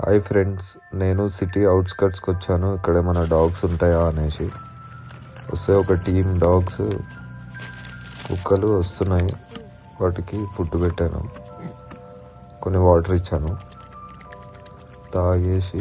hi friends నేను city అవుట్స్కట్స్కి వచ్చాను ఇక్కడ ఏమైనా డాగ్స్ ఉంటాయా అనేసి వస్తే ఒక టీమ్ డాగ్స్ కుక్కలు వస్తున్నాయి వాటికి ఫుడ్ పెట్టాను కొన్ని వాటర్ ఇచ్చాను తాగేసి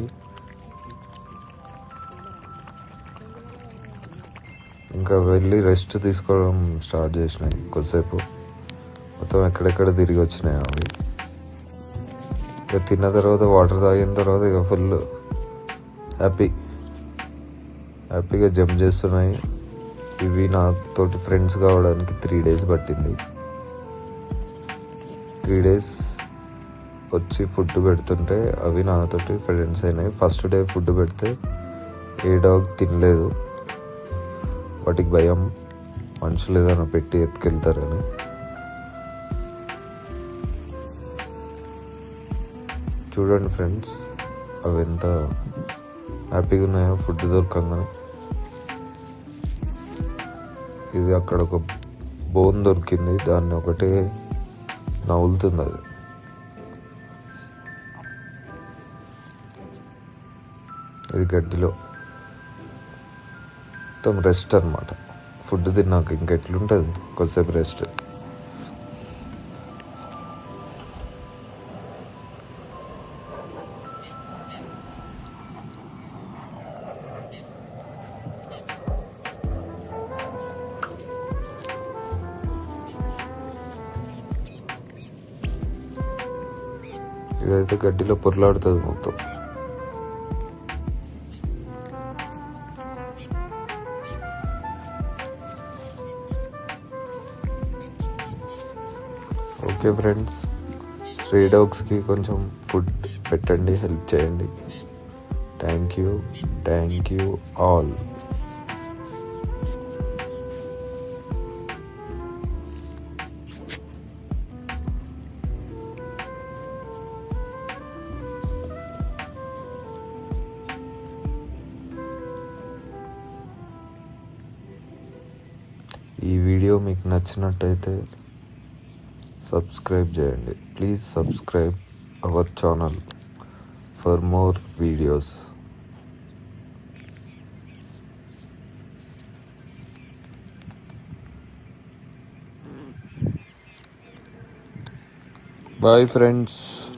ఇంకా వెళ్ళి రెస్ట్ తీసుకోవడం స్టార్ట్ చేసినాయి కొద్దిసేపు మొత్తం ఎక్కడెక్కడ తిరిగి వచ్చినాయి అవి ఇక తిన్న తర్వాత వాటర్ తాగిన తర్వాత ఇక ఫుల్ హ్యాపీ హ్యాపీగా జంప్ చేస్తున్నాయి ఇవి నాతోటి ఫ్రెండ్స్ కావడానికి త్రీ డేస్ పట్టింది త్రీ డేస్ వచ్చి ఫుడ్ పెడుతుంటే అవి నాతోటి ఫ్రెండ్స్ అయినాయి ఫస్ట్ డే ఫుడ్ పెడితే ఏ డాగ్ తినలేదు వాటికి భయం మనుషులు ఏదైనా పెట్టి ఎత్తుకెళ్తారని చూడండి ఫ్రెండ్స్ అవి ఎంత హ్యాపీగా ఉన్నాయో ఫుడ్ దొరకంగా ఇది అక్కడ ఒక బోన్ దొరికింది దాన్ని ఒకటే నవ్వులుతుంది అది ఇది గడ్డిలో మొత్తం రెస్ట్ అనమాట ఫుడ్ తిన్నాక ఇంకెట్లుంటుంది కొద్దిసేపు రెస్ట్ ఇదైతే గడ్డిలో పొరలాడుతుంది మొత్తం ఓకే ఫ్రెండ్స్ స్ట్రీ డాగ్స్కి కొంచెం ఫుడ్ పెట్టండి హెల్ప్ చేయండి thank you thank you all ఈ వీడియో మీకు నచ్చినట్టయితే సబ్స్క్రైబ్ చేయండి please subscribe our channel for more videos bye friends